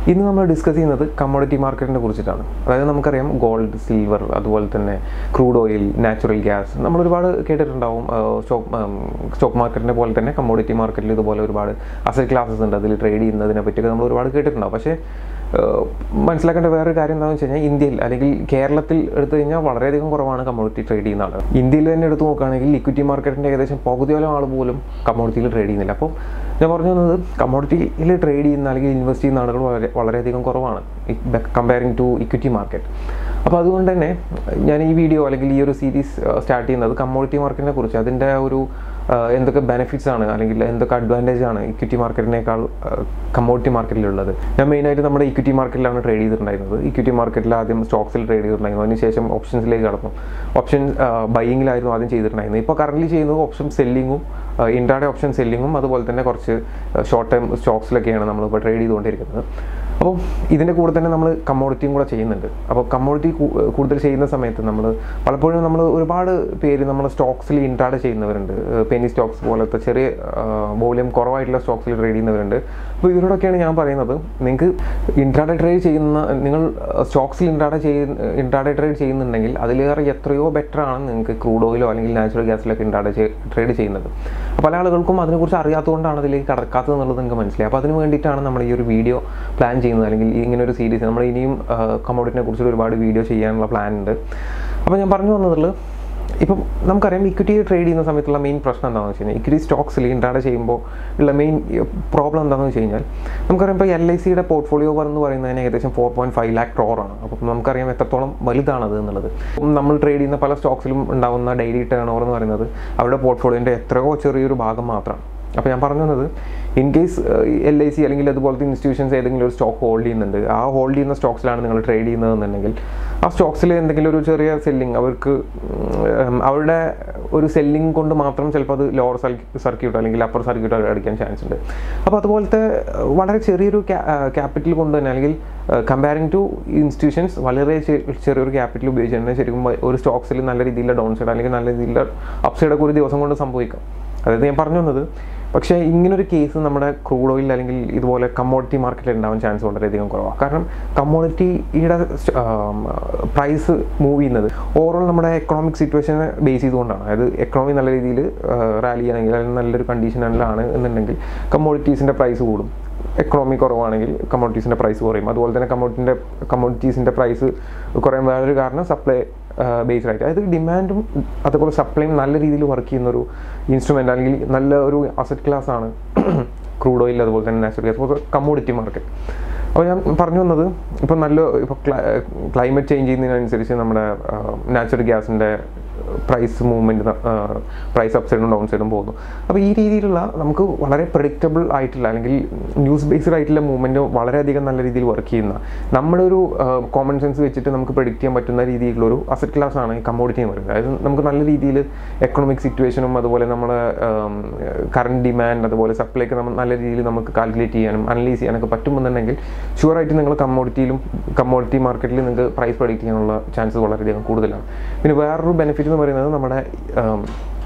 ഇന്ന് നമ്മൾ ഡിസ്കസ് ചെയ്യുന്നത് കമ്മോഡിറ്റി മാർക്കറ്റിനെ കുറിച്ചിട്ടാണ് അതായത് നമുക്കറിയാം ഗോൾഡ് സിൽവർ അതുപോലെ തന്നെ ക്രൂഡ് ഓയിൽ നാച്ചുറൽ ഗ്യാസ് നമ്മൾ ഒരുപാട് കേട്ടിട്ടുണ്ടാവും സ്റ്റോക്ക് സ്റ്റോക്ക് മാർക്കറ്റിനെ പോലെ തന്നെ കമ്മോഡിറ്റി മാർക്കറ്റിൽ ഇതുപോലെ ഒരുപാട് അസറ്റ് ക്ലാസ്സസ് ഉണ്ട് അതിൽ ട്രേഡ് ചെയ്യുന്നതിനെ പറ്റിയൊക്കെ നമ്മൾ ഒരുപാട് കേട്ടിട്ടുണ്ടാവും പക്ഷേ ഏഹ്, മനസ്സിലാക്കേണ്ട വേറൊരു കാര്യം എന്താണെന്ന് വെച്ച് കഴിഞ്ഞാൽ ഇന്ത്യയിൽ അല്ലെങ്കിൽ കേരളത്തിൽ എടുത്തു കഴിഞ്ഞാൽ വളരെയധികം കുറവാണ് കമ്മോഡിറ്റി ട്രേഡ് ചെയ്യുന്ന ആളുകൾ ഇന്ത്യയിൽ തന്നെ എടുത്ത് നോക്കുകയാണെങ്കിൽ ഇക്വിറ്റി മാർക്കറ്റിൻ്റെ ഏകദേശം പകുതിയോളം ആൾ പോലും കമ്മോഡിറ്റിയിൽ ട്രേഡ് ചെയ്യുന്നില്ല അപ്പോൾ ഞാൻ പറഞ്ഞു വന്നത് കമ്മോഡിറ്റിയിൽ ട്രേഡ് ചെയ്യുന്ന അല്ലെങ്കിൽ ഇൻവെസ്റ്റ് ചെയ്യുന്ന ആളുകൾ വളരെ വളരെയധികം കുറവാണ് കമ്പയറിങ് ടു ഇക്വിറ്റി മാർക്കറ്റ് അപ്പോൾ അതുകൊണ്ട് തന്നെ ഞാൻ ഈ വീഡിയോ അല്ലെങ്കിൽ ഈ ഒരു സീരീസ് സ്റ്റാർട്ട് ചെയ്യുന്നത് കമ്മോഡിറ്റി മാർക്കറ്റിനെ കുറിച്ച് അതിൻ്റെ ഒരു ആഹ് എന്തൊക്കെ ബെനിഫിറ്റ്സ് ആണ് അല്ലെങ്കിൽ എന്തൊക്കെ അഡ്വാൻറ്റേജ് ആണ് ഇക്വിറ്റി മാർക്കറ്റിനേക്കാൾ കമ്മോഡിറ്റി മാർക്കറ്റിലുള്ളത് ഞാൻ മെയിനായിട്ട് നമ്മുടെ ഇക്വിറ്റി മാർക്കറ്റിലാണ് ട്രേഡ് ചെയ്തിട്ടുണ്ടായിരുന്നത് ഇക്വിറ്റി മാർക്കറ്റിൽ ആദ്യം സ്റ്റോക്സിൽ ട്രേഡ് ചെയ്തിട്ടുണ്ടായിരുന്നു അതിനുശേഷം ഓപ്ഷൻസിലേക്ക് കടന്നു ഓപ്ഷൻ ബൈയിങ്ങിലായിരുന്നു ആദ്യം ചെയ്തിട്ടുണ്ടായിരുന്നത് ഇപ്പോൾ കറന്റ് ചെയ്യുന്നത് ഓപ്ഷൻ സെല്ലിങ്ങും ഇൻട്രാഡേ ഓപ്ഷൻ സെല്ലിങ്ങും അതുപോലെ തന്നെ കുറച്ച് ഷോർട്ട് ടൈം സ്റ്റോക്സിലൊക്കെയാണ് നമ്മളിപ്പോൾ ട്രേഡ് ചെയ്തുകൊണ്ടിരിക്കുന്നത് അപ്പോൾ ഇതിൻ്റെ കൂടെ തന്നെ നമ്മൾ കമ്മോഡിറ്റിയും കൂടെ ചെയ്യുന്നുണ്ട് അപ്പോൾ കമ്മോഡിറ്റി കൂടുതൽ ചെയ്യുന്ന സമയത്ത് നമ്മൾ പലപ്പോഴും നമ്മൾ ഒരുപാട് പേര് നമ്മൾ സ്റ്റോക്സിൽ ഇൻട്രാഡ് ചെയ്യുന്നവരുണ്ട് പെനി സ്റ്റോക്സ് പോലത്തെ ചെറിയ വോളിയം കുറവായിട്ടുള്ള സ്റ്റോക്സിൽ ട്രേഡ് ചെയ്യുന്നവരുണ്ട് അപ്പോൾ ഇവരോടൊക്കെയാണ് ഞാൻ പറയുന്നത് നിങ്ങൾക്ക് ഇൻട്രാഡേ ട്രേഡ് ചെയ്യുന്ന നിങ്ങൾ സ്റ്റോക്സിൽ ഇൻട്രാഡേ ചെയ്യുന്ന ഇൻട്രാഡേ ട്രേഡ് ചെയ്യുന്നുണ്ടെങ്കിൽ അതിലേറെ എത്രയോ ബെറ്റർ ആണ് നിങ്ങൾക്ക് ക്രൂഡ് ഓയിലോ അല്ലെങ്കിൽ നാച്ചുറൽ ഗ്യാസിലൊക്കെ ഇൻട്രാഡേ ട്രേഡ് ചെയ്യുന്നത് പല ആളുകൾക്കും അതിനെക്കുറിച്ച് അറിയാത്തതുകൊണ്ടാണ് അതിലേക്ക് കടക്കാത്തത് എന്നുള്ളത് നിങ്ങൾക്ക് മനസ്സിലായി അപ്പോൾ അതിന് വേണ്ടിയിട്ടാണ് നമ്മൾ ഈ ഒരു വീഡിയോ പ്ലാൻ ചെയ്യുന്നത് അല്ലെങ്കിൽ ഈ ഇങ്ങനെ ഒരു സീരീസ് നമ്മൾ ഇനിയും കമ്മോഡിറ്റിനെ കുറിച്ച് ഒരുപാട് വീഡിയോ ചെയ്യാനുള്ള പ്ലാൻ ഉണ്ട് അപ്പോൾ ഞാൻ പറഞ്ഞു വന്നതിൽ ഇപ്പം നമുക്കറിയാം ഇക്വിറ്റി ട്രേഡ് ചെയ്യുന്ന സമയത്തുള്ള മെയിൻ പ്രശ്നം എന്താണെന്ന് വെച്ച് കഴിഞ്ഞാൽ ഇക്വിറ്റി സ്റ്റോക്സിൽ ഇൻട്രാഡ് ചെയ്യുമ്പോൾ ഉള്ള മെയിൻ പ്രോബ്ലം എന്താണെന്ന് വെച്ച് കഴിഞ്ഞാൽ നമുക്കറിയാം ഇപ്പോൾ എൽ ഐ സിയുടെ പോർട്ട്ഫോളിയോ എന്ന് പറയുന്നതിന് ഏകദേശം ഫോർ പോയിന്റ് ഫൈവ് ലാക്ക് ക്രോറാണ് അപ്പം നമുക്കറിയാം എത്രത്തോളം വലുതാണത് എന്നുള്ളത് അപ്പം നമ്മൾ ട്രേഡ് ചെയ്യുന്ന പല സ്റ്റോക്സിലും ഉണ്ടാകുന്ന ഡെയിലി ടേൺ ഓവർ എന്ന് പറയുന്നത് അവരുടെ പോർട്ട്ഫോളിയോൻ്റെ എത്രയോ ചെറിയൊരു ഭാഗം മാത്രമാണ് അപ്പോൾ ഞാൻ പറഞ്ഞു വന്നത് in case L I C അല്ലെങ്കിൽ അതുപോലത്തെ ഇൻസ്റ്റിറ്റ്യൂഷൻസ് ഏതെങ്കിലും ഒരു സ്റ്റോക്ക് ഹോൾഡ് ചെയ്യുന്നുണ്ട് ആ ഹോൾഡ് ചെയ്യുന്ന സ്റ്റോക്സിലാണ് നിങ്ങൾ ട്രേഡ് ചെയ്യുന്നതെന്നുണ്ടെങ്കിൽ ആ സ്റ്റോക്സിൽ എന്തെങ്കിലും ഒരു ചെറിയ സെല്ലിങ് അവർക്ക് ഉം, അവരുടെ ഒരു സെല്ലിംഗ് കൊണ്ട് മാത്രം ചിലപ്പോൾ അത് ലോവർ സർക്യൂട്ട് അല്ലെങ്കിൽ അപ്പർ സർക്യൂട്ട് അടിക്കാൻ ചാൻസ് ഉണ്ട് അപ്പോൾ അതുപോലത്തെ അഹ്, വളരെ ചെറിയൊരു ക്യാപിറ്റൽ കൊണ്ട് തന്നെ അല്ലെങ്കിൽ കമ്പയറിങ് ടു ഇൻസ്റ്റിറ്റ്യൂഷൻസ് വളരെ ചെ- ചെറിയൊരു ക്യാപിറ്റൽ ഉപയോഗിച്ച് തന്നെ ശരിക്കും ഒരു സ്റ്റോക്സിൽ നല്ല രീതിയിലുള്ള ഡൗൺ സൈഡ് അല്ലെങ്കിൽ നല്ല രീതിയിലുള്ള അപ്പ് സൈഡൊക്കെ ഒരു ദിവസം കൊണ്ട് സംഭവിക്കാം അതായത് ഞാൻ പറഞ്ഞു വന്നത് പക്ഷേ ഇങ്ങനൊരു കേസ് നമ്മുടെ ക്രൂഡ് ഓയിൽ അല്ലെങ്കിൽ ഇതുപോലെ കമ്മോഡിറ്റി മാർക്കറ്റിൽ ഉണ്ടാവാൻ ചാൻസ് വളരെയധികം കുറവാണ് കാരണം കമ്മോഡിറ്റിയുടെ പ്രൈസ് മൂവ് ചെയ്യുന്നത് ഓവറോൾ നമ്മുടെ എക്കണോമിക് സിറ്റുവേഷനെ ബേസ് ചെയ്തുകൊണ്ടാണ് അതായത് എക്കണോമി നല്ല രീതിയിൽ റാലി ചെയ്യണമെങ്കിൽ അല്ലെങ്കിൽ നല്ലൊരു കണ്ടീഷനിലാണ് എന്നുണ്ടെങ്കിൽ കമ്മോഡിറ്റീസിൻ്റെ പ്രൈസ് കൂടും എക്കണോമി കുറവാണെങ്കിൽ കമ്മോഡിറ്റീസിൻ്റെ പ്രൈസ് കുറയും അതുപോലെ തന്നെ കമ്മോഡിറ്റിൻ്റെ കമ്മോഡിറ്റീസിൻ്റെ പ്രൈസ് കുറയാൻ വേറൊരു കാരണം സപ്ലൈ ബേസ്ഡ് ആയിട്ട് അതായത് ഡിമാൻഡും അതുപോലെ സപ്ലൈയും നല്ല രീതിയിൽ വർക്ക് ചെയ്യുന്ന ഒരു ഇൻസ്ട്രുമെൻ്റ് അല്ലെങ്കിൽ നല്ല ഒരു അസറ്റ് ക്ലാസ് ആണ് ക്രൂഡ് ഓയിൽ അതുപോലെ തന്നെ നാച്ചുറൽ ഗ്യാസ് അതുപോലെ കമ്മോഡിറ്റി മാർക്കറ്റ് അപ്പോൾ ഞാൻ പറഞ്ഞു വന്നത് ഇപ്പോൾ നല്ല ഇപ്പോൾ ക്ലൈമറ്റ് ചേഞ്ച് ചെയ്യുന്നതിനനുസരിച്ച് നമ്മുടെ നാച്ചുറൽ ഗ്യാസിൻ്റെ പ്രൈസ് മൂവ്മെൻറ്റ് പ്രൈസ് അപ്പ് സൈഡും ഡൗൺ സൈഡും പോകുന്നു അപ്പോൾ ഈ രീതിയിലുള്ള നമുക്ക് വളരെ പ്രഡിക്റ്റബിൾ ആയിട്ടുള്ള അല്ലെങ്കിൽ ന്യൂസ് ബേസ്ഡ് ആയിട്ടുള്ള മൂവ്മെൻറ്റ് വളരെയധികം നല്ല രീതിയിൽ വർക്ക് ചെയ്യുന്ന നമ്മുടെ ഒരു കോമൺ സെൻസ് വെച്ചിട്ട് നമുക്ക് പ്രഡിക്റ്റ് ചെയ്യാൻ പറ്റുന്ന രീതിയിലുള്ള ഒരു അസറ്റ് ക്ലാസ് ആണ് കമ്മോഡിറ്റി എന്ന് പറയുന്നത് അതായത് നമുക്ക് നല്ല രീതിയിൽ എക്കണോമിക് സിറ്റുവേഷനും അതുപോലെ നമ്മുടെ കറണ്ട് ഡിമാൻഡ് അതുപോലെ സപ്ലൈക്ക് നമ്മൾ നല്ല രീതിയിൽ നമുക്ക് കാൽക്കുലേറ്റ് ചെയ്യാനും അനലൈസ് ചെയ്യാനൊക്കെ പറ്റുമെന്നുണ്ടെങ്കിൽ ഷുവറായിട്ട് നിങ്ങൾ കമ്മോഡിറ്റിയിലും കമ്മോഡിറ്റി മാർക്കറ്റിൽ നിങ്ങൾക്ക് പ്രൈസ് പ്രഡിക്റ്റ് ചെയ്യാനുള്ള ചാൻസസ് വളരെയധികം കൂടുതലാണ് പിന്നെ വേറൊരു ബെനിഫിറ്റ് എന്ന് പറയുന്നത് നമ്മുടെ ഉം,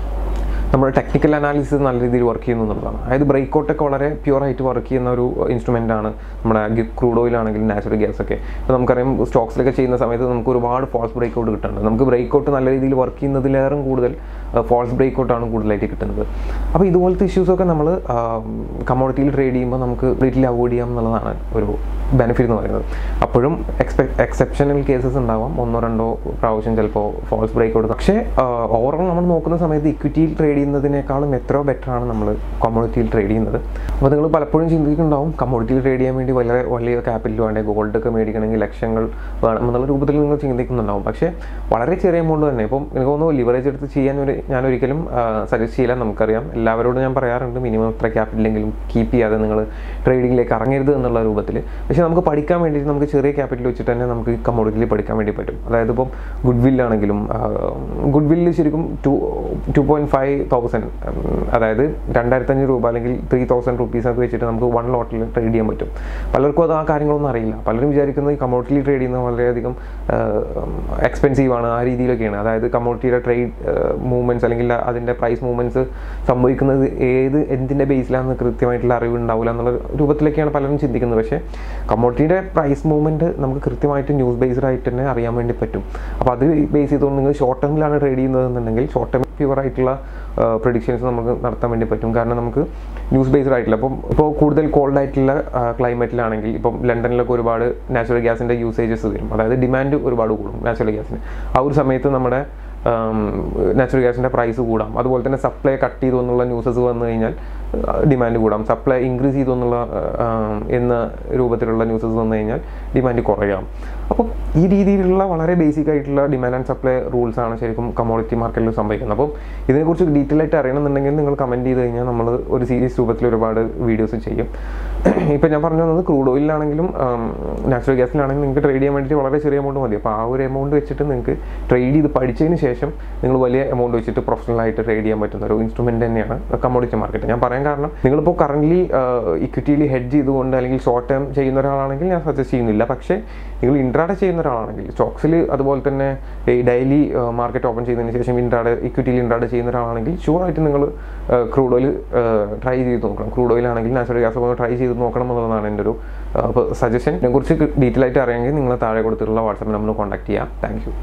നമ്മുടെ ടെക്നിക്കൽ അനാലിസിസ് നല്ല രീതിയിൽ വർക്ക് ചെയ്യുന്നു എന്നുള്ളതാണ് അതായത് ബ്രേക്ക് ഔട്ടൊക്കെ വളരെ പ്യുവർ ആയിട്ട് വർക്ക് ചെയ്യുന്ന ഒരു ഇൻസ്ട്രുമെൻ്റ് ആണ് നമ്മുടെ ക്രൂഡ് ഓയിൽ ആണെങ്കിലും നാച്ചുറൽ ഗ്യാസ് ഒക്കെ ഇപ്പോൾ നമുക്കറിയാം സ്റ്റോക്സിലൊക്കെ ചെയ്യുന്ന സമയത്ത് നമുക്ക് ഒരുപാട് ഫോൾസ് ബ്രേക്ക് ഔട്ട് കിട്ടുന്നുണ്ട് നമുക്ക് ബ്രേക്ക് ഔട്ട് നല്ല രീതിയിൽ വർക്ക് ചെയ്യുന്നതിലേറെ കൂടുതൽ ഫോൾസ് ബ്രേക്ക് ഔട്ടാണ് കൂടുതലായിട്ട് കിട്ടുന്നത് അപ്പോൾ ഇതുപോലത്തെ ഇഷ്യൂസൊക്കെ നമ്മൾ കമ്മോഡിറ്റിയിൽ ട്രേഡ് ചെയ്യുമ്പോൾ നമുക്ക് വീട്ടിൽ അവോയ്ഡ് ചെയ്യാം എന്നുള്ളതാണ് ഒരു ബെനിഫിറ്റ് എന്ന് പറയുന്നത് അപ്പോഴും എക്സ്പെ എക്സെപ്ഷണൽ കേസസ് ഉണ്ടാവാം ഒന്നോ രണ്ടോ പ്രാവശ്യം ചിലപ്പോൾ ഫോൾസ് ബ്രേക്ക് ഔട്ട് പക്ഷേ ഓവറോൾ നമ്മൾ നോക്കുന്ന സമയത്ത് ഇക്വിറ്റിയിൽ ട്രേഡ് ചെയ്യുന്നതിനേക്കാളും എത്രയോ ബെറ്റർ ആണ് നമ്മൾ കമ്മോഡിറ്റിയിൽ ട്രേഡ് ചെയ്യുന്നത് അപ്പോൾ നിങ്ങൾ പലപ്പോഴും ചിന്തിക്കുന്നുണ്ടാവും കമ്മോഡിറ്റിയിൽ ട്രേഡ് ചെയ്യാൻ വേണ്ടി വളരെ വലിയ ക്യാപിറ്റൽ വേണ്ടേ ഗോൾഡ് ഒക്കെ മേടിക്കണമെങ്കിൽ ലക്ഷങ്ങൾ വേണം എന്നുള്ള രൂപത്തിൽ നിങ്ങൾ ചിന്തിക്കുന്നുണ്ടാവും പക്ഷേ വളരെ ചെറിയ എമൗണ്ട് തന്നെ ഇപ്പം എനിക്ക് തോന്നുന്നു ലിവറേജ് എടുത്ത് ചെയ്യാൻ ഒരു ഞാൻ ഒരിക്കലും സജസ്റ്റ് ചെയ്യില്ല നമുക്കറിയാം എല്ലാവരോടും ഞാൻ പറയാറുണ്ട് മിനിമം എത്ര ക്യാപിറ്റലെങ്കിലും കീപ്പ് ചെയ്യാതെ നിങ്ങൾ ട്രേഡിങ്ങിലേക്ക് ഇറങ്ങരുത് എന്നുള്ള രൂപത്തിൽ പക്ഷേ നമുക്ക് പഠിക്കാൻ വേണ്ടിയിട്ട് നമുക്ക് ചെറിയ ക്യാപിറ്റൽ വെച്ചിട്ട് തന്നെ നമുക്ക് കമ്മോഡിറ്റിയിൽ പഠിക്കാൻ വേണ്ടി പറ്റും അതായത് ഇപ്പം ഗുഡ് വില്ലാണെങ്കിലും ഗുഡ് വില്ല് ശരിക്കും two two point five thousand അതായത് രണ്ടായിരത്തി അഞ്ഞൂറ് രൂപ അല്ലെങ്കിൽ ത്രീ തൗസൻഡ് റുപ്പീസ് ഒക്കെ വെച്ചിട്ട് നമുക്ക് വൺ ലോട്ടിൽ ട്രേഡ് ചെയ്യാൻ പറ്റും പലർക്കും അത് ആ കാര്യങ്ങളൊന്നും അറിയില്ല പലരും വിചാരിക്കുന്നത് ഈ കമ്മോഡിറ്റിയിൽ ട്രേഡ് ചെയ്യുന്നത് വളരെയധികം എക്സ്പെൻസീവ് ആണ് ആ രീതിയിലൊക്കെയാണ് അതായത് കമ്മോഡിറ്റിയുടെ ട്രേഡ് മൂവ്മെൻറ്റ്സ് അല്ലെങ്കിൽ അതിൻ്റെ പ്രൈസ് മൂവ്മെൻറ്റ്സ് സംഭവിക്കുന്നത് ഏത് എന്തിൻ്റെ ബേസിലാണെന്ന് കൃത്യമായിട്ടുള്ള അറിവ് ഉണ്ടാവില്ല എന്നുള്ള രൂപത്തിലൊക്കെയാണ് പലരും ചിന്തിക്കുന്നത് പക്ഷേ കമ്മോഡിറ്റിയുടെ പ്രൈസ് മൂവ്മെൻറ്റ് നമുക്ക് കൃത്യമായിട്ട് ന്യൂസ് ബേസ്ഡ് ആയിട്ട് തന്നെ അറിയാൻ വേണ്ടി പറ്റും അപ്പോൾ അത് ബേസ് ചെയ്തുകൊണ്ട് നിങ്ങൾ ഷോർട്ട് ടേമിലാണ് ട്രേഡ് ചെയ്യുന്നതെന്നുണ്ടെങ്കിൽ ഷോർട്ട് ടേം പ്യുവർ ആയിട്ടുള്ള പ്രൊഡിക്ഷൻസ് നമുക്ക് നടത്താൻ വേണ്ടി പറ്റും കാരണം നമുക്ക് ന്യൂസ് ബേസ്ഡ് ആയിട്ടില്ല അപ്പം ഇപ്പോൾ കൂടുതൽ കോൾഡ് ആയിട്ടുള്ള ക്ലൈമറ്റിലാണെങ്കിൽ ഇപ്പം ലണ്ടനിലൊക്കെ ഒരുപാട് നാച്ചുറൽ ഗ്യാസിൻ്റെ യൂസേജസ് വരും അതായത് ഡിമാൻഡ് ഒരുപാട് കൂടും നാച്ചുറൽ ഗ്യാസിന് ആ ഒരു സമയത്ത് നമ്മുടെ നാച്ചുറൽ ഗ്യാസിൻ്റെ പ്രൈസ് കൂടാം അതുപോലെ തന്നെ സപ്ലൈ കട്ട് ചെയ്തു എന്നുള്ള ന്യൂസസ് വന്നു കഴിഞ്ഞാൽ ഡിമാൻഡ് കൂടാം സപ്ലൈ ഇൻക്രീസ് ചെയ്തു എന്നുള്ള എന്ന രൂപത്തിലുള്ള ന്യൂസസ് വന്നു കഴിഞ്ഞാൽ ഡിമാൻഡ് കുറയാം അപ്പോൾ ഈ രീതിയിലുള്ള വളരെ ബേസിക് ആയിട്ടുള്ള ഡിമാൻഡ് ആൻഡ് സപ്ലൈ റൂൾസ് ആണ് ശരിക്കും കമ്മോഡിറ്റി മാർക്കറ്റിൽ സംഭവിക്കുന്നത് അപ്പം ഇതിനെക്കുറിച്ച് ഡീറ്റെയിൽ ആയിട്ട് അറിയണമെന്നുണ്ടെങ്കിൽ നിങ്ങൾ കമൻറ്റ് ചെയ്ത് കഴിഞ്ഞാൽ നമ്മൾ ഒരു സീരീസ് രൂപത്തിൽ ഒരുപാട് വീഡിയോസ് ചെയ്യും ഇപ്പം ഞാൻ പറഞ്ഞു തന്നത് ക്രൂഡ് ഓയിലാണെങ്കിലും നാച്ചുറൽ ഗ്യാസിലാണെങ്കിലും നിങ്ങൾക്ക് ട്രേഡ് ചെയ്യാൻ വേണ്ടിയിട്ട് വളരെ ചെറിയ എമൗണ്ട് മതി അപ്പോൾ ആ ഒരു എമൗണ്ട് വെച്ചിട്ട് നിങ്ങൾക്ക് ട്രേഡ് ചെയ്ത് പഠിച്ചതിന് ശേഷം നിങ്ങൾ വലിയ എമൗണ്ട് വെച്ചിട്ട് പ്രൊഫഷണൽ ആയിട്ട് ട്രേഡ് ചെയ്യാൻ പറ്റുന്ന ഒരു ഇൻസ്ട്രുമെന്റ് തന്നെയാണ് കമ്മോഡിറ്റി മാർക്കറ്റ് ഞാൻ പറയാൻ കാരണം നിങ്ങളിപ്പോൾ കറന്റ് ഇക്വിറ്റിയിൽ ഹെഡ് ചെയ്തുകൊണ്ട് അല്ലെങ്കിൽ ഷോർട്ട് ടേം ചെയ്യുന്ന ഒരാളാണെങ്കിൽ ഞാൻ സജസ്റ്റ് ചെയ്യുന്നില്ല പക്ഷേ നിങ്ങൾ ഇൻട്രാഡേ ചെയ്യുന്ന ഒരാളാണെങ്കിൽ സ്റ്റോക്സിൽ അതുപോലെ തന്നെ ഈ ഡെയിലി മാർക്കറ്റ് ഓപ്പൺ ചെയ്തതിന് ശേഷം ഇൻട്രാഡേ ഇക്വിറ്റിയിൽ ഇൻട്രാഡേ ചെയ്യുന്ന ഒരാളാണെങ്കിൽ ഷുവർ ആയിട്ട് നിങ്ങൾ ക്രൂഡ് ഓയിൽ ട്രൈ ചെയ്ത് നോക്കണം ക്രൂഡ് ഓയിൽ ആണെങ്കിൽ നാച്ചുറൽ ഗ്യാസ് ഒക്കെ ട്രൈ ചെയ്ത് നോക്കണം എന്നുള്ളതാണ് എൻ്റെ ഒരു സജഷൻ ഇതിനെക്കുറിച്ച് ഡീറ്റെയിൽ ആയിട്ട് അറിയാമെങ്കിൽ നിങ്ങൾ താഴെ കൊടുത്തിട്ടുള്ള വാട്സാപ്പ് നമ്പർ കോൺടാക്ട് ചെയ്യാം താങ്ക്